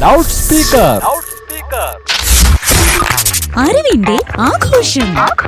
loud speaker അറിവിന്റെ ആഘോഷം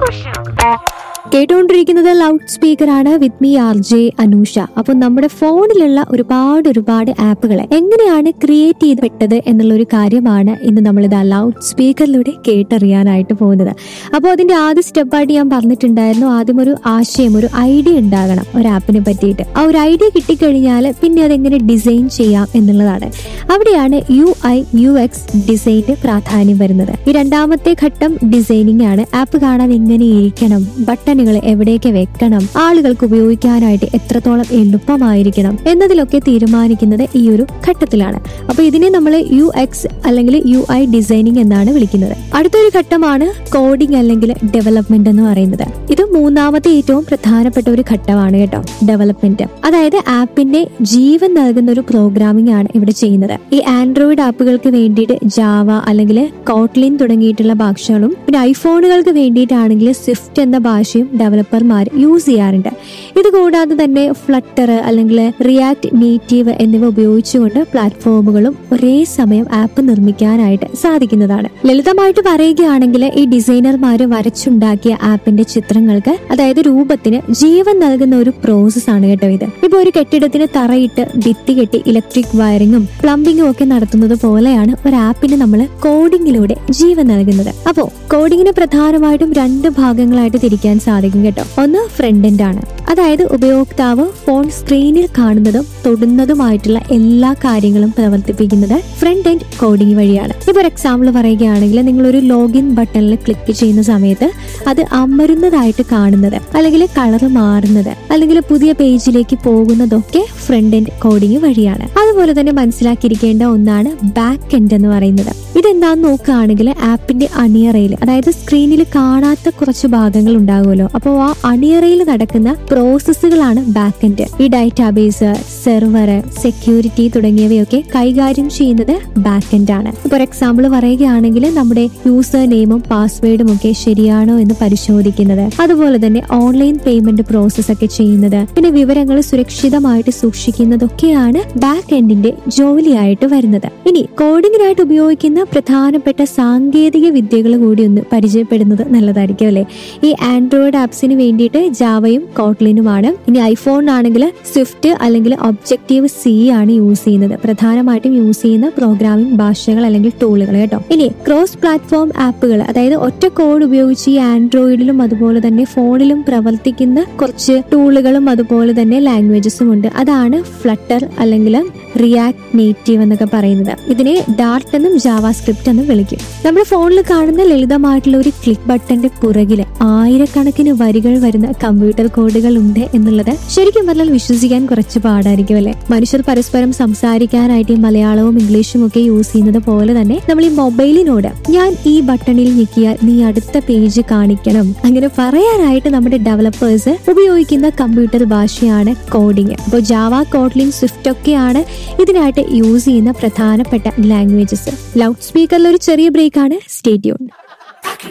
കേട്ടുകൊണ്ടിരിക്കുന്നത് ലൗഡ് സ്പീക്കർ ആണ് with me R J Anusha അപ്പൊ നമ്മുടെ ഫോണിലുള്ള ഒരുപാട് ഒരുപാട് ആപ്പുകളെ എങ്ങനെയാണ് ക്രിയേറ്റ് ചെയ്യപ്പെട്ടത് എന്നുള്ള ഒരു കാര്യമാണ് ഇന്ന് നമ്മൾ ഇത് ലൗഡ് സ്പീക്കറിലൂടെ കേട്ടറിയാനായിട്ട് പോകുന്നത് അപ്പോൾ അതിന്റെ ആദ്യ സ്റ്റെപ്പായിട്ട് ഞാൻ പറഞ്ഞിട്ടുണ്ടായിരുന്നു ആദ്യം ഒരു ആശയം ഒരു ഐഡിയ ഉണ്ടാകണം ഒരു ആപ്പിനെ പറ്റിയിട്ട് ആ ഒരു ഐഡിയ കിട്ടിക്കഴിഞ്ഞാൽ പിന്നെ അതെങ്ങനെ ഡിസൈൻ ചെയ്യാം എന്നുള്ളതാണ് അവിടെയാണ് യു ഐ യു എക്സ് ഡിസൈനിന്റെ പ്രാധാന്യം വരുന്നത് ഈ രണ്ടാമത്തെ ഘട്ടം ഡിസൈനിങ് ആണ് ആപ്പ് കാണാൻ എങ്ങനെ ഇരിക്കണം ബട്ടണുകൾ എവിടേക്ക് വെക്കണം ആളുകൾക്ക് ഉപയോഗിക്കാനായിട്ട് എത്രത്തോളം എളുപ്പമായിരിക്കണം എന്നതിലൊക്കെ തീരുമാനിക്കുന്നത് ഈ ഒരു ഘട്ടത്തിലാണ് അപ്പൊ ഇതിനെ നമ്മൾ യു എക്സ് അല്ലെങ്കിൽ യു ഐ ഡിസൈനിങ് എന്നാണ് വിളിക്കുന്നത് അടുത്തൊരു ഘട്ടമാണ് കോഡിംഗ് അല്ലെങ്കിൽ ഡെവലപ്മെന്റ് എന്ന് പറയുന്നത് ഇത് മൂന്നാമത്തെ ഏറ്റവും പ്രധാനപ്പെട്ട ഒരു ഘട്ടമാണ് കേട്ടോ ഡെവലപ്മെന്റ് അതായത് ആപ്പിന്റെ ജീവൻ നൽകുന്ന ഒരു പ്രോഗ്രാമിംഗ് ആണ് ഇവിടെ ചെയ്യുന്നത് ഈ ആൻഡ്രോയിഡ് ആപ്പുകൾക്ക് വേണ്ടിയിട്ട് ജാവ അല്ലെങ്കിൽ കോട്ട്ലിൻ തുടങ്ങിയിട്ടുള്ള ഭാഷകളും പിന്നെ ഐഫോണുകൾക്ക് വേണ്ടിയിട്ടാണെങ്കിൽ സ്വിഫ്റ്റ് എന്ന ഭാഷയും ഡെവലപ്പർമാർ യൂസ് ചെയ്യാറുണ്ട് ഇത് കൂടാതെ തന്നെ ഫ്ലട്ടർ അല്ലെങ്കിൽ റിയാക്ട് നേറ്റീവ് എന്നിവ ഉപയോഗിച്ചുകൊണ്ട് പ്ലാറ്റ്ഫോമുകളും ഒരേ സമയം ആപ്പ് നിർമ്മിക്കാനായിട്ട് സാധിക്കുന്നതാണ് ലളിതമായിട്ട് പറയുകയാണെങ്കിൽ ഈ ഡിസൈനർമാർ വരച്ചുണ്ടാക്കിയ ആപ്പിന്റെ ചിത്രങ്ങൾക്ക് അതായത് രൂപത്തിന് ജീവൻ നൽകുന്ന ഒരു പ്രോസസ് ആണ് കേട്ടോ ഇത് ഇപ്പൊ ഒരു കെട്ടിടത്തിന് തറയിട്ട് ഭിത്തി കെട്ടി ഇലക്ട്രിക് വയറിങ്ങും പ്ലംബിങ്ങും ഒക്കെ നടത്തുന്നത് പോലെയാണ് ഒരു ആപ്പിന് നമ്മൾ കോഡിങ്ങിലൂടെ ജീവൻ നൽകുന്നത് അപ്പോ കോഡിങ്ങിന് പ്രധാനമായിട്ടും രണ്ട് ഭാഗങ്ങളായിട്ട് തിരിക്കാൻ സാധിക്കും കേട്ടോ ഒന്ന് ഫ്രണ്ട് എൻഡ് ആണ് അതായത് ഉപയോക്താവ് ഫോൺ സ്ക്രീനിൽ കാണുന്നതും തൊടുന്നതുമായിട്ടുള്ള എല്ലാ കാര്യങ്ങളും പ്രവർത്തിപ്പിക്കുന്നത് ഫ്രണ്ട് എൻഡ് കോഡിംഗ് വഴിയാണ് ഇപ്പൊ ഒരു എക്സാമ്പിൾ പറയുകയാണെങ്കിൽ നിങ്ങൾ ഒരു ലോഗിൻ ബട്ടണിൽ ക്ലിക്ക് ചെയ്യുന്ന സമയത്ത് അത് അമരുന്നതായിട്ട് കാണുന്നത് അല്ലെങ്കിൽ കളർ മാറുന്നത് അല്ലെങ്കിൽ പുതിയ പേജിലേക്ക് പോകുന്നതൊക്കെ ഫ്രണ്ട് എൻഡ് കോഡിംഗ് വഴിയാണ് അതുപോലെ തന്നെ മനസ്സിലാക്കിയിരിക്കേണ്ട ഒന്നാണ് ബാക്ക് എൻഡ് എന്ന് പറയുന്നത് ഇതെന്താന്ന് നോക്കുകയാണെങ്കിൽ ആപ്പിന്റെ അണിയറയിൽ അതായത് സ്ക്രീനിൽ കാണാത്ത കുറച്ച് ഭാഗങ്ങൾ ഉണ്ടാകുമല്ലോ അപ്പോൾ ആ അണിയറയിൽ നടക്കുന്ന പ്രോസസ്സുകളാണ് ബാക്ക് എൻഡ് ഈ ഡാറ്റാബേസ് സെർവർ സെക്യൂരിറ്റി തുടങ്ങിയവയൊക്കെ കൈകാര്യം ചെയ്യുന്നത് ബാക്ക് എൻഡ് ആണ് ഫോർ എക്സാമ്പിൾ പറയുകയാണെങ്കിൽ നമ്മുടെ യൂസർ നെയിമും പാസ്വേഡും ഒക്കെ ശരിയാണോ എന്ന് പരിശോധിക്കുന്നത് അതുപോലെ തന്നെ ഓൺലൈൻ പേയ്മെന്റ് പ്രോസസ് ഒക്കെ ചെയ്യുന്നത് പിന്നെ വിവരങ്ങൾ സുരക്ഷിതമായിട്ട് സൂക്ഷിക്കുന്നതൊക്കെയാണ് ബാക്ക് എൻഡിന്റെ ജോലിയായിട്ട് വരുന്നത് ഇനി കോഡിങ്ങിനായിട്ട് ഉപയോഗിക്കുന്ന പ്രധാനപ്പെട്ട സാങ്കേതിക വിദ്യകൾ കൂടി ഒന്ന് പരിചയപ്പെടുന്നത് നല്ലതായിരിക്കും അല്ലെ ഈ ആൻഡ്രോയിഡ് ആപ്സിന് വേണ്ടിയിട്ട് ജാവയും കോട്ട്ലിനുമാണ് ഇനി ഐഫോണിനാണെങ്കിൽ സ്വിഫ്റ്റ് അല്ലെങ്കിൽ ഒബ്ജക്റ്റീവ് സി ആണ് യൂസ് ചെയ്യുന്നത് പ്രധാനമായിട്ടും യൂസ് ചെയ്യുന്ന പ്രോഗ്രാമിംഗ് ഭാഷകൾ അല്ലെങ്കിൽ ടൂളുകൾ കേട്ടോ ഇനി ക്രോസ് പ്ലാറ്റ്ഫോം ആപ്പുകൾ അതായത് ഒറ്റ കോഡ് ഉപയോഗിച്ച് ഈ ആൻഡ്രോയിഡിലും അതുപോലെ തന്നെ ഫോണിലും പ്രവർത്തിക്കുന്ന കുറച്ച് ടൂളുകളും അതുപോലെ തന്നെ ലാംഗ്വേജസും ഉണ്ട് അതാണ് ഫ്ലട്ടർ അല്ലെങ്കിൽ റിയാക്ട് നേറ്റീവ് എന്നൊക്കെ പറയുന്നത് ഇതിനെ ഡാർട്ട് എന്നും ജാവാസ്ക്രിപ്റ്റ് എന്നും വിളിക്കും നമ്മുടെ ഫോണിൽ കാണുന്ന ലളിതമായിട്ടുള്ള ഒരു ക്ലിക്ക് ബട്ടന്റെ പുറകില് ആയിരക്കണക്കിന് വരികൾ വരുന്ന കമ്പ്യൂട്ടർ കോഡുകൾ ഉണ്ട് എന്നുള്ളത് ശരിക്കും പറഞ്ഞാൽ വിശ്വസിക്കാൻ കുറച്ച് പാടായിരിക്കും അല്ലെ മനുഷ്യർ പരസ്പരം സംസാരിക്കാനായിട്ട് ഈ മലയാളവും ഇംഗ്ലീഷും ഒക്കെ യൂസ് ചെയ്യുന്നത് പോലെ തന്നെ നമ്മൾ ഈ മൊബൈലിനോട് ഞാൻ ഈ ബട്ടണിൽ ഞെക്കിയാൽ നീ അടുത്ത പേജ് കാണിക്കണം അങ്ങനെ പറയാനായിട്ട് നമ്മുടെ ഡെവലപ്പേഴ്സ് ഉപയോഗിക്കുന്ന കമ്പ്യൂട്ടർ ഭാഷയാണ് കോഡിങ് അപ്പോൾ ജാവ കോട്ട്ലിൻ സ്വിഫ്റ്റ് ഒക്കെയാണ് ഇതിനായിട്ട് യൂസ് ചെയ്യുന്ന പ്രധാനപ്പെട്ട ലാംഗ്വേജസ് ലൗഡ് സ്പീക്കറിൽ ഒരു ചെറിയ ബ്രേക്ക് ആണ് സ്റ്റേറ്റ്യൂൺ